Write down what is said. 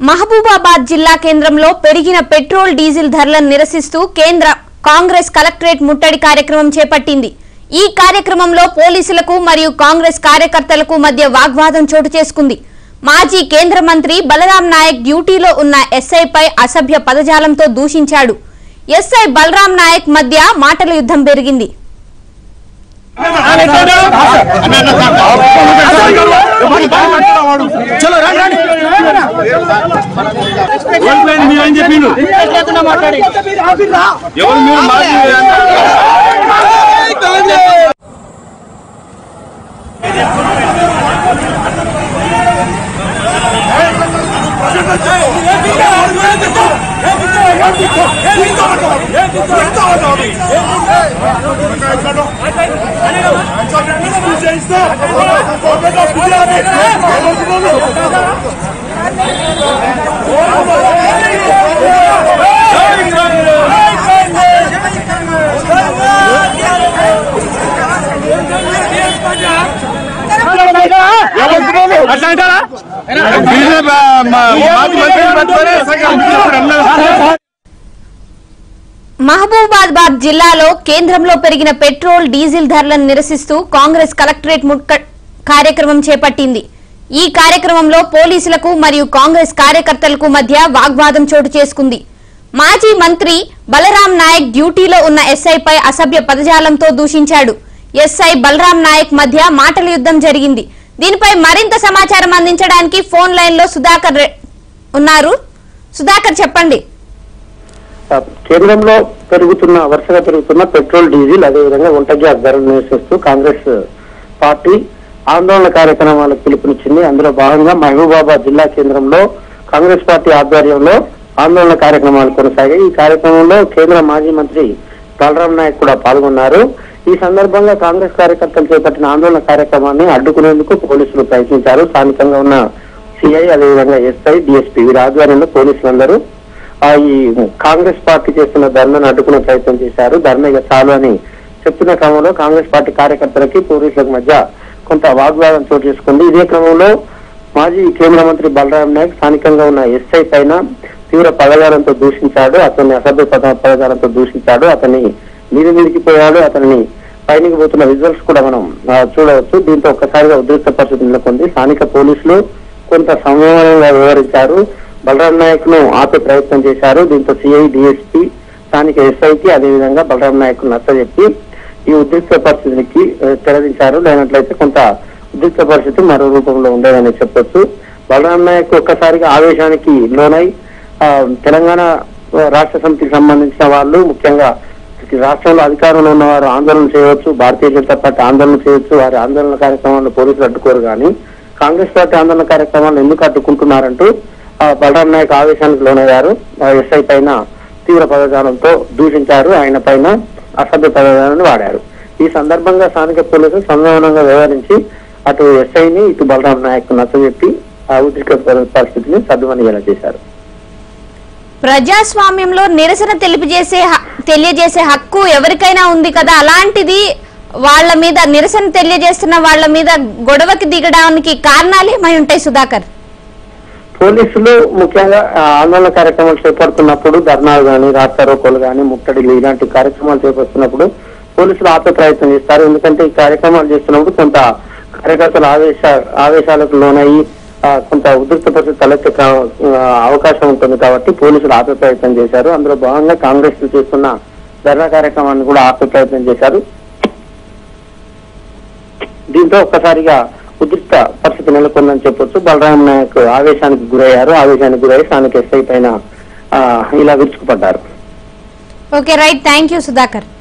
మహబూబాబాద్ జిల్లా కేంద్రంలో పెరిగిన పెట్రోల్ డీజిల్ ధరలను నిరసిస్తూ కేంద్ర కాంగ్రెస్ కలెక్టరేట్ ముట్టడి కార్యక్రమం చేపట్టింది ఈ కార్యక్రమంలో పోలీసులకు మరియు కాంగ్రెస్ కార్యకర్తలకు మధ్య వాగ్వాదం చోటు చేసుకుంది మాజీ కేంద్ర మంత్రి బలరాం నాయక్ డ్యూటీలో ఉన్న ఎస్ఐపై అసభ్య పదజాలంతో దూషించాడు ఎస్ఐ బలరాం నాయక్ మధ్య మాటల యుద్ధం పెరిగింది చలో రండి రండి ఓడిపోయింది మీరు అని చెప్పిండు ఎవరు మీరు మాజీ అట్లా అంటారా బీజేపీ మాజీ మంత్రి పట్టుకొని అన్నారు మహబూబాబాద్ జిల్లాలో కేంద్రంలో పెరిగిన పెట్రోల్ డీజిల్ ధరలను నిరసిస్తూ కాంగ్రెస్ కలెక్టరేట్ ముట్క కార్యక్రమం చేపట్టింది ఈ కార్యక్రమంలో పోలీసులకు మరియు కాంగ్రెస్ కార్యకర్తలకు మధ్య వాగ్వాదం చోటు చేసుకుంది మాజీ మంత్రి బలరాం నాయక్ డ్యూటీలో ఉన్న ఎస్ఐపై అసభ్య పదజాలంతో దూషించాడు ఎస్ఐ బలరాం నాయక్ మధ్య మాటల యుద్ధం జరిగింది దీనిపై మరింత సమాచారం అందించడానికి ఫోన్ లైన్ లో సుధాకర్ రె- ఉన్నారు సుధాకర్ చెప్పండి కేంద్రంలో పెరుగుతున్న వరుసగా పెరుగుతున్న పెట్రోల్ డీజిల్ అదేవిధంగా వంట గ్యాస్ ధరలు నిరసిస్తూ కాంగ్రెస్ పార్టీ ఆందోళన కార్యక్రమాలకు పిలుపునిచ్చింది అందులో భాగంగా మహబూబాబాద్ జిల్లా కేంద్రంలో కాంగ్రెస్ పార్టీ ఆధ్వర్యంలో ఆందోళన కార్యక్రమాలు కొనసాగాయి ఈ కార్యక్రమంలో కేంద్ర మాజీ మంత్రి బలరాం నాయక్ కూడా పాల్గొన్నారు ఈ సందర్భంగా కాంగ్రెస్ కార్యకర్తలు చేపట్టిన ఆందోళన కార్యక్రమాన్ని అడ్డుకునేందుకు పోలీసులు ప్రయత్నించారు స్థానికంగా ఉన్న సిఐ అదేవిధంగా ఎస్ఐ డిఎస్పీ వీరి ఆధ్వర్యంలో పోలీసులందరూ ఆ ఈ కాంగ్రెస్ పార్టీ చేస్తున్న ధర్నాను అడ్డుకునే ప్రయత్నం చేశారు ధర్నా ఇక చాలు అని చెప్తున్న క్రమంలో కాంగ్రెస్ పార్టీ కార్యకర్తలకి పోలీసులకు మధ్య కొంత వాగ్వాదం చోటు చేసుకుంది ఇదే క్రమంలో మాజీ కేంద్ర మంత్రి బలరాం నాయక్ స్థానికంగా ఉన్న ఎస్ఐ పైన తీవ్ర పదజాలంతో దూషించాడు అతన్ని అసభ్య పద పదజాలంతో దూషించాడు అతన్ని నీరు నిలిచిపోయాడు అతన్ని పైనకి పోతున్న విజువల్స్ కూడా మనం ఆ, చూడవచ్చు దీంతో ఒక్కసారిగా ఉద్రిక్త పరిస్థితి నెలకొంది స్థానిక పోలీసులు కొంత సంయమనంగా వ్యవహరించారు బలరాం నాయక్ ను ఆపే ప్రయత్నం చేశారు దీంతో సిఐ డిఎస్పీ స్థానిక ఎస్ఐకి అదేవిధంగా బలరాం నాయక్ నచ్చజెప్పి ఈ ఉద్రిక్త పరిస్థితికి ఆ, తెరదించారు లేనట్లయితే కొంత ఉద్రిక్త పరిస్థితి మరో రూపంలో ఉండేదని చెప్పొచ్చు బలరాం నాయక్ ఒక్కసారిగా ఆవేశానికి లోనై ఆ, తెలంగాణ ఆ, రాష్ట్ర సమితికి సంబంధించిన వాళ్ళు ముఖ్యంగా ఈ రాష్ట్రంలో అధికారంలో ఉన్న వారు ఆందోళన చేయవచ్చు భారతీయ జనతా పార్టీ ఆందోళన చేయవచ్చు వారి ఆందోళన కార్యక్రమాలను పోలీసులు అడ్డుకోరు కానీ కాంగ్రెస్ పార్టీ ఆందోళన కార్యక్రమాలను ఎందుకు అడ్డుకుంటున్నారంటూ ఆ, బలరాం నాయక్ ఆవేశానికి లోనయ్యారు ఆ ఎస్ఐ పైన తీవ్ర పదజాలంతో దూషించారు ఆయన పైన అసభ్య పదజాలను వాడారు ఈ సందర్భంగా స్థానిక పోలీసులు సంయమనంగా వ్యవహరించి అటు ఎస్ఐని ఇటు బలరాం నాయక్ నచ్చజెప్పి ఆ ఉద్రిక్త పరిస్థితిని సద్దుమనిగేలా చేశారు ప్రజాస్వామ్యంలో నిరసన తెలియజేసే హ- తెలియజేసే హక్కు ఎవరికైనా ఉంది కదా అలాంటిది వాళ్ళ మీద నిరసన తెలియజేస్తున్న వాళ్ళ మీద గొడవకి దిగడానికి కారణాలు ఏమై ఉంటాయి సుధాకర్ పోలీసులు ముఖ్యంగా ఆ, ఆందోళన కార్యక్రమాలు చేపడుతున్నప్పుడు ధర్నాలు కానీ రాస్తారోకోలు కానీ ముట్టడిలు ఇలాంటి కార్యక్రమాలు చేపడుతున్నప్పుడు పోలీసులు ఆపే ప్రయత్నం చేస్తారు ఎందుకంటే ఈ కార్యక్రమాలు చేస్తున్నప్పుడు కొంత కార్యకర్తలు ఆవేశ ఆవేశాలకు లోనయ్యి ఆ, కొంత ఉద్రిక్త పరిస్థితి తలెత్తే క్ర- ఆ, అవకాశం ఉంటుంది కాబట్టి పోలీసులు ఆపే ప్రయత్నం చేశారు అందులో భాగంగా కాంగ్రెస్ చేస్తున్న ధర్నా కార్యక్రమాన్ని కూడా ఆపే ప్రయత్నం చేశారు దీంతో ఒక్కసారిగా ఉద్రిక్త పరిస్థితి నెలకొందని చెప్పొచ్చు బలరాం నాయక్ ఆవేశానికి గురయ్యారు ఆవేశానికి గురై స్థానిక ఎస్ఐ పైన ఆ, ఇలా విరుచుకుపడ్డారు okay right thank you Sudhakar